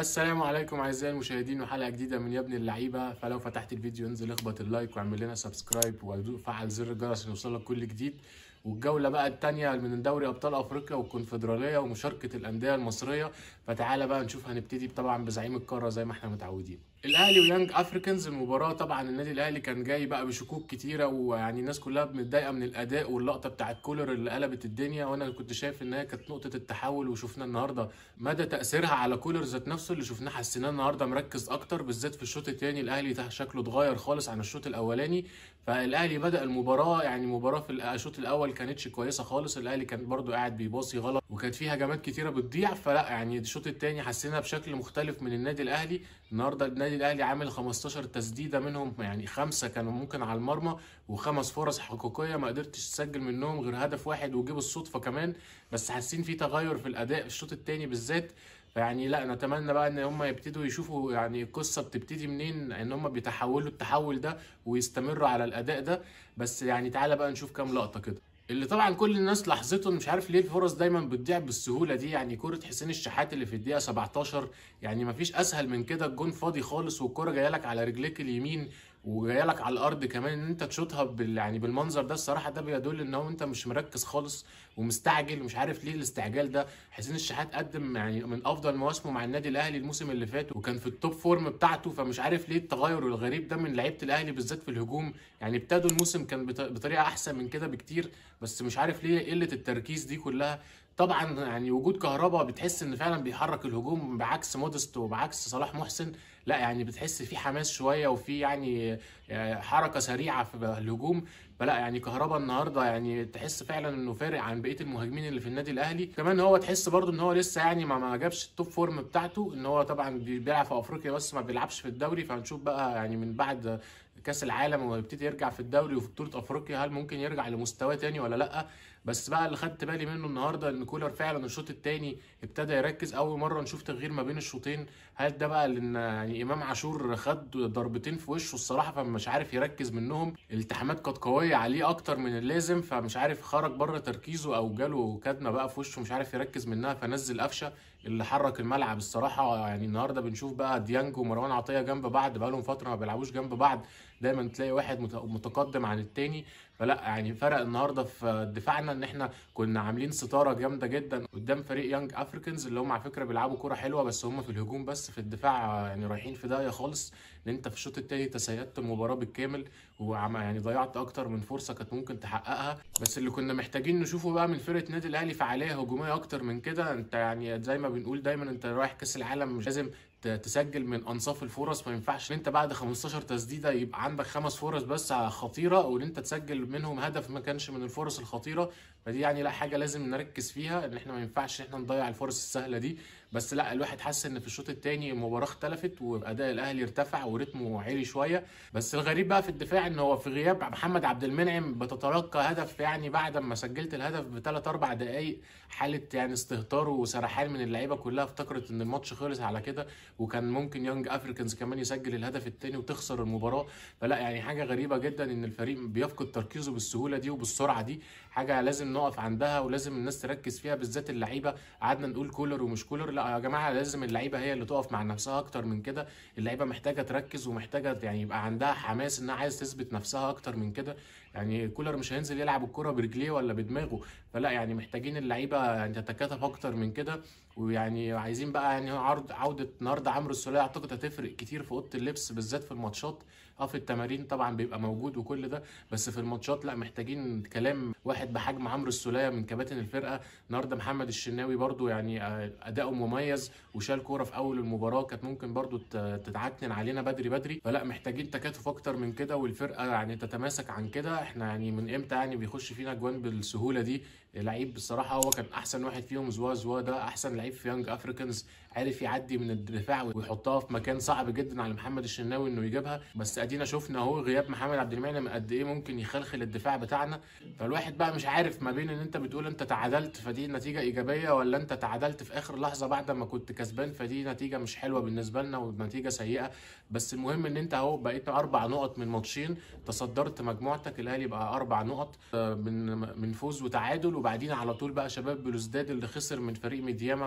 السلام عليكم اعزائي المشاهدين وحلقه جديده من يا ابن اللعيبه فلو فتحت الفيديو انزل اخبط اللايك واعمل لنا سبسكرايب وفعل زر الجرس عشان يوصلك كل جديد والجوله بقى الثانيه من دوري ابطال افريقيا والكونفدراليه ومشاركه الانديه المصريه فتعالى بقى نشوف هنبتدي طبعا بزعيم القاره زي ما احنا متعودين الاهلي ويانج افريكانز المباراه طبعا النادي الاهلي كان جاي بقى بشكوك كتيره ويعني الناس كلها متضايقه من الاداء واللقطه بتاعت كولر اللي قلبت الدنيا وانا كنت شايف ان هي كانت نقطه التحول وشفنا النهارده مدى تاثيرها على كولر ذات نفسه اللي شفناه حسيناه النهارده مركز اكتر بالذات في الشوط الثاني الاهلي شكله اتغير خالص عن الشوط الاولاني فالاهلي بدا المباراه يعني مباراه في الشوط الاول كانتش كويسه خالص الاهلي كان برده قاعد بيباصي غلط وكانت فيه هجمات كتيره بتضيع فلا يعني الشوط الثاني حسينا بشكل مختلف من النادي الاهلي النهارده النادي الاهلي عامل 15 تسديده منهم يعني خمسه كانوا ممكن على المرمى وخمس فرص حقيقيه ما قدرتش تسجل منهم غير هدف واحد وجيب الصدفه كمان بس حاسين في تغير في الاداء في الشوط الثاني بالذات فيعني لا نتمنى بقى ان هم يبتدوا يشوفوا يعني القصه بتبتدي منين ان هم بيتحولوا التحول ده ويستمروا على الاداء ده بس يعني تعالى بقى نشوف كام لقطه كده اللي طبعا كل الناس لاحظته مش عارف ليه الفرص دايما بتضيع بالسهوله دي يعني كره حسين الشحات اللي في الدقيقه 17 يعني مفيش اسهل من كده الجون فاضي خالص والكره جايه لك على رجليك اليمين وجايه لك على الارض كمان ان انت تشوطها بال يعني بالمنظر ده الصراحه ده بيدل ان هو انت مش مركز خالص ومستعجل ومش عارف ليه الاستعجال ده حسين الشحات قدم يعني من افضل مواسمه مع النادي الاهلي الموسم اللي فات وكان في التوب فورم بتاعته فمش عارف ليه التغير الغريب ده من لعيبه الاهلي بالذات في الهجوم يعني ابتدوا الموسم كان بطريقه احسن من كده بكتير بس مش عارف ليه قله التركيز دي كلها طبعا يعني وجود كهربا بتحس ان فعلا بيحرك الهجوم بعكس مودست وبعكس صلاح محسن لا يعني بتحس في حماس شويه وفي يعني حركه سريعه في الهجوم فلا يعني كهربا النهارده يعني تحس فعلا انه فارق عن بقيه المهاجمين اللي في النادي الاهلي كمان هو تحس برده ان هو لسه يعني ما, ما جابش التوب فورم بتاعته ان هو طبعا بيلعب في افريقيا بس ما بيلعبش في الدوري فهنشوف بقى يعني من بعد كاس العالم ويبتدي يرجع في الدوري وفي بطوله افريقيا هل ممكن يرجع لمستواه تاني ولا لا بس بقى اللي خدت بالي منه النهارده ان كولر فعلا الشوط الثاني ابتدى يركز اول مره نشوف تغيير ما بين الشوطين هل ده بقى لان يعني امام عاشور خد ضربتين في وشه الصراحه فمش عارف يركز منهم الالتحامات كانت قويه عليه اكتر من اللازم فمش عارف خرج بره تركيزه او جاله كدمه بقى في وشه مش عارف يركز منها فنزل قفشه اللي حرك الملعب الصراحه يعني النهارده بنشوف بقى ديانج ومروان عطيه جنب بعض بقى لهم فتره ما بيلعبوش جنب بعض دايما تلاقي واحد متقدم عن التاني فلا يعني فرق النهارده في دفاعنا ان احنا كنا عاملين ستاره جامده جدا قدام فريق يانج افريكانز اللي هم على فكره بيلعبوا كوره حلوه بس هم في الهجوم بس في الدفاع يعني رايحين في داهيه خالص ان انت في الشوط الثاني تسيدت المباراه بالكامل ويعني ضيعت اكتر من فرصه كانت ممكن تحققها بس اللي كنا محتاجين نشوفه بقى من فرقه النادي الاهلي فعاليه هجوميه اكتر من كده انت يعني زي ما بنقول دايما انت رايح كاس العالم مش لازم تسجل من انصاف الفرص ما ينفعش ان انت بعد 15 تسديده يبقى عندك خمس فرص بس خطيره وان انت تسجل منهم هدف ما كانش من الفرص الخطيره فدي يعني لا حاجه لازم نركز فيها ان احنا ما ينفعش ان احنا نضيع الفرص السهله دي بس لا الواحد حس ان في الشوط الثاني المباراه اختلفت واداء الاهلي ارتفع ورتمه عالي شويه بس الغريب بقى في الدفاع ان هو في غياب محمد عبد المنعم بتتلقى هدف يعني بعد ما سجلت الهدف بثلاث اربع دقائق حاله يعني استهتار وسرحان من اللعيبه كلها افتكرت ان الماتش خلص على كده وكان ممكن يونج افريكانز كمان يسجل الهدف الثاني وتخسر المباراه فلا يعني حاجه غريبه جدا ان الفريق بيفقد تركيزه بالسهوله دي وبالسرعه دي حاجه لازم نقف عندها ولازم الناس تركز فيها بالذات اللعيبه قعدنا نقول كولر ومش كولر لا يا جماعه لازم اللعيبه هي اللي تقف مع نفسها اكتر من كده اللعيبه محتاجه تركز ومحتاجه يعني يبقى عندها حماس انها عايز تثبت نفسها اكتر من كده يعني كولر مش هينزل يلعب الكره برجليه ولا بدماغه فلا يعني محتاجين اللعيبه يعني تتكاتف اكتر من كده ويعني عايزين بقى يعني عرض عوده النهارده عمرو السوليه اعتقد هتفرق كتير في اوضه اللبس بالذات في الماتشات اه في التمارين طبعا بيبقى موجود وكل ده بس في الماتشات لا محتاجين كلام واحد بحجم عمرو السوليه من كباتن الفرقه النهارده محمد الشناوي برده يعني اداؤه مميز وشال كوره في اول المباراه كانت ممكن برده تتعكنن علينا بدري بدري فلا محتاجين تكاتف اكتر من كده والفرقه يعني تتماسك عن كده احنا يعني من امتى يعني بيخش فينا اجوان بالسهوله دي لعيب بصراحه هو كان احسن واحد فيهم زوا زوا ده احسن لعيب في يانج افريكانز عارف يعدي من الدفاع ويحطها في مكان صعب جدا على محمد الشناوي انه يجيبها بس ادينا شفنا اهو غياب محمد عبد المنعم قد ايه ممكن يخلخل الدفاع بتاعنا فالواحد بقى مش عارف ما بين ان انت بتقول انت تعادلت فدي نتيجه ايجابيه ولا انت تعادلت في اخر لحظه بعد ما كنت كسبان فدي نتيجه مش حلوه بالنسبه لنا ونتيجه سيئه بس المهم ان انت اهو بقيت اربع نقط من ماتشين تصدرت مجموعتك الاهلي بقى اربع نقط من من فوز وتعادل وبعدين على طول بقى شباب بلوزداد اللي خسر من فريق ميدياما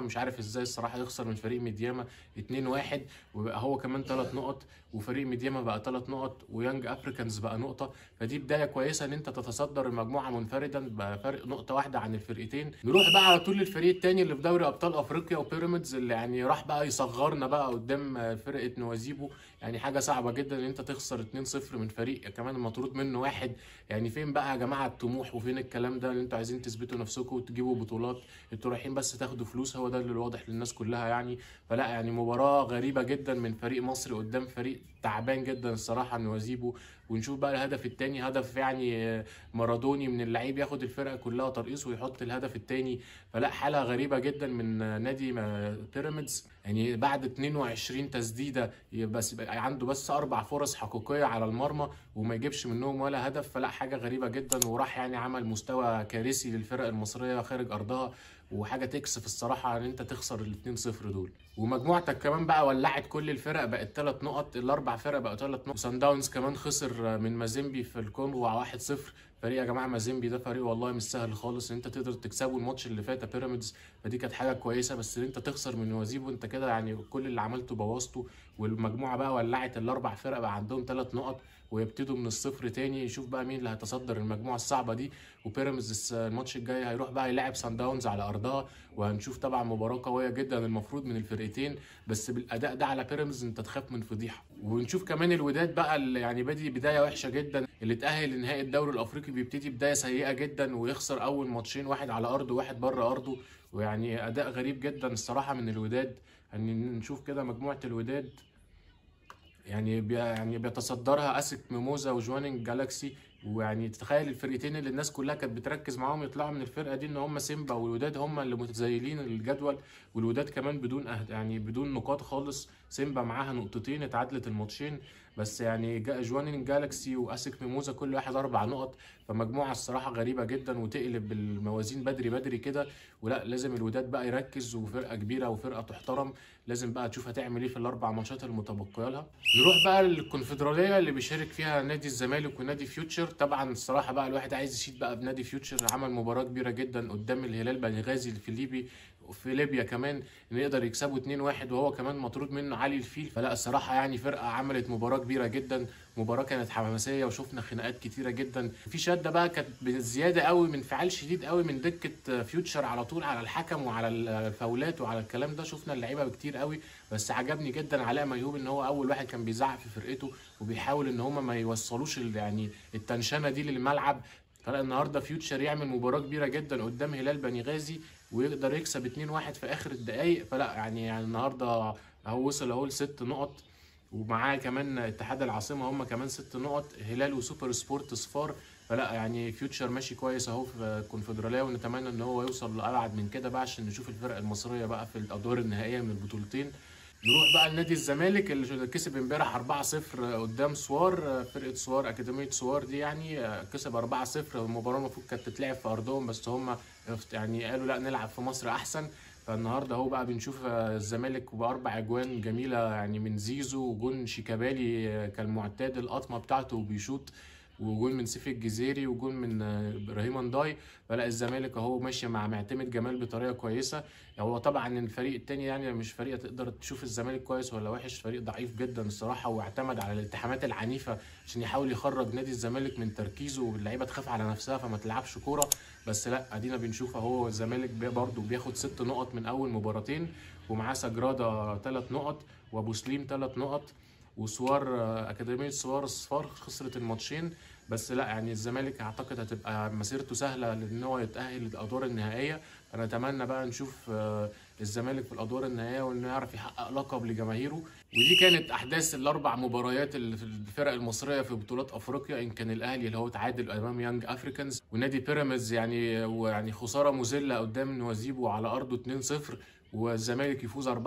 مش عارف ازاي الصراحه يخسر من فريق ميدياما 2-1 وبقى هو كمان 3 نقط وفريق ميدياما بقى 3 نقط ويانج افريكانز بقى نقطه فدي بدايه كويسه ان انت تتصدر المجموعه منفردا بقى فرق نقطه واحده عن الفرقتين نروح بقى على طول للفريق الثاني اللي في دوري ابطال افريقيا وبيراميدز اللي يعني راح بقى يصغرنا بقى قدام فرقه نوازيبو يعني حاجه صعبه جدا ان انت تخسر 2-0 من فريق كمان المطرود منه واحد يعني فين بقى يا جماعه الطموح وفين الكلام ده اللي انتوا عايزين تثبتوا نفسكم وتجيبوا بطولات انتوا رايحين بس تاخدوا فلوس هو ده اللي واضح للناس كلها يعني فلا يعني مباراه غريبه جدا من فريق مصري قدام فريق تعبان جدا الصراحه نوازيبو ونشوف بقى الهدف الثاني هدف يعني مارادوني من اللعيب ياخد الفرقه كلها ترقيص ويحط الهدف الثاني فلا حاله غريبه جدا من نادي بيراميدز يعني بعد 22 تسديده بس يبقى عنده بس اربع فرص حقيقيه على المرمى وما يجيبش منهم ولا هدف فلا حاجه غريبه جدا وراح يعني عمل مستوى كارثي للفرق المصريه خارج ارضها وحاجه تكسف الصراحه ان انت تخسر ال 2-0 دول ومجموعتك كمان بقى ولعت كل الفرق بقت ثلاث نقط الاربع فرق بقوا ثلاث نقط سان داونز كمان خسر من مازيمبي في الكونغو 1-0 فريق يا جماعه مازيمبي ده فريق والله مش سهل خالص ان انت تقدر تكسبه الماتش اللي فات بيراميدز فدي كانت حاجه كويسه بس ان انت تخسر من وزيبو انت كده يعني كل اللي عملته بوظته والمجموعه بقى ولعت الاربع فرق بقى عندهم ثلاث نقط ويبتدوا من الصفر تاني يشوف بقى مين اللي هيتصدر المجموعه الصعبه دي وبيراميدز الماتش الجاي هيروح بقى يلعب سان داونز على ارضها وهنشوف طبعا مباراه قويه جدا المفروض من الفرقتين بس بالاداء ده على بيراميدز انت تخاف من فضيحه ونشوف كمان الوداد بقى اللي يعني بادي بدايه وحشه جدا اللي اتاهل لنهائي الدوري الافريقي بيبتدي بدايه سيئه جدا ويخسر اول ماتشين واحد على ارضه وواحد بره ارضه ويعني اداء غريب جدا الصراحه من الوداد يعني نشوف كده مجموعه الوداد يعني بي يعني بيتصدرها اسك ميموزا وجوانينج جالاكسي ويعني تتخيل الفرقتين اللي الناس كلها كانت بتركز معاهم يطلعوا من الفرقه دي ان هم سيمبا والوداد هم اللي متزايلين الجدول والوداد كمان بدون أهد يعني بدون نقاط خالص سيمبا معاها نقطتين اتعادلت الماتشين بس يعني جوانين جالاكسي واسك ميموزا كل واحد اربع نقط فمجموعه الصراحه غريبه جدا وتقلب بالموازين بدري بدري كده ولا لازم الوداد بقى يركز وفرقه كبيره وفرقه تحترم لازم بقى تشوف هتعمل ايه في الاربع ماتشات المتبقيه لها نروح بقى للكونفدراليه اللي بيشارك فيها نادي الزمالك ونادي فيوتشر طبعا الصراحه بقى الواحد عايز يشيد بقى بنادي فيوتشر عمل مباراه كبيره جدا قدام الهلال بنغازي الفليبي وفي ليبيا كمان ان يقدر يكسبوا 2-1 وهو كمان مطرود منه علي الفيل فلا الصراحه يعني فرقه عملت مباراه كبيره جدا مباراه كانت حماسيه وشفنا خناقات كتيره جدا في شده بقى كانت زياده قوي من انفعال شديد قوي من دكه فيوتشر على طول على الحكم وعلى الفاولات وعلى الكلام ده شفنا اللعيبه كتير قوي بس عجبني جدا علاء ميهوب ان هو اول واحد كان بيزعق في فرقته وبيحاول ان هم ما يوصلوش يعني التنشنه دي للملعب فلا النهارده فيوتشر يعمل مباراه كبيره جدا قدام هلال بني غازي ويقدر يكسب 2-1 في اخر الدقايق فلا يعني, يعني النهارده اهو وصل اهو لست نقط ومعاه كمان اتحاد العاصمه هم كمان ست نقط هلال وسوبر سبورت صفار فلا يعني فيوتشر ماشي كويس اهو في الكونفدراليه ونتمنى ان هو يوصل لابعد من كده بقى عشان نشوف الفرق المصريه بقى في الادوار النهائيه من البطولتين نروح بقى لنادي الزمالك اللي كسب امبارح 4-0 قدام سوار فرقه سوار اكاديميه سوار دي يعني كسب 4-0 المباراه المفروض كانت تتلعب في ارضهم بس هم يعني قالوا لا نلعب في مصر احسن فالنهارده اهو بقى بنشوف الزمالك باربع اجوان جميله يعني من زيزو وجون شيكابالي كالمعتاد القطمه بتاعته وبيشوط وجول من سيف الجزيري وجول من ابراهيم انداي فلا الزمالك اهو ماشي مع معتمد جمال بطريقه كويسه هو طبعا الفريق التاني يعني مش فريق تقدر تشوف الزمالك كويس ولا وحش فريق ضعيف جدا الصراحه واعتمد على الالتحامات العنيفه عشان يحاول يخرج نادي الزمالك من تركيزه واللعيبه تخاف على نفسها فما تلعبش كوره بس لا ادينا بنشوف اهو الزمالك برده بياخد ست نقط من اول مباراتين ومعاه سجراده ثلاث نقط وابو سليم ثلاث نقط وسوار اكاديميه سوار الصفار خسرت الماتشين بس لا يعني الزمالك اعتقد هتبقى مسيرته سهله لان هو يتاهل للادوار النهائيه انا اتمنى بقى نشوف الزمالك في الادوار النهائيه وانه يعرف يحقق لقب لجماهيره ودي كانت احداث الاربع مباريات اللي في الفرق المصريه في بطولات افريقيا ان كان الاهلي اللي هو تعادل امام يانج افريكانز ونادي بيراميدز يعني ويعني خساره مذله قدام نوازيبو على ارضه 2-0 والزمالك يفوز 4-0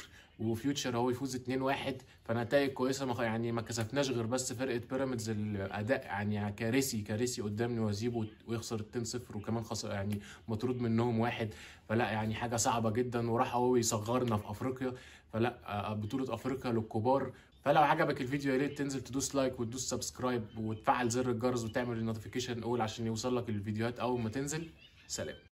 وفيوتشر هو يفوز 2-1 فنتائج كويسه ما يعني ما كسفناش غير بس فرقه بيراميدز الاداء يعني كارثي كارثي قدام نوازيبو ويخسر 2-0 وكمان خسر يعني مطرود منهم واحد فلا يعني حاجه صعبه جدا وراح هو يصغرنا في افريقيا فلا بطوله افريقيا للكبار فلو عجبك الفيديو يا ريت تنزل تدوس لايك وتدوس سبسكرايب وتفعل زر الجرس وتعمل النوتيفيكيشن اول عشان يوصل لك الفيديوهات اول ما تنزل سلام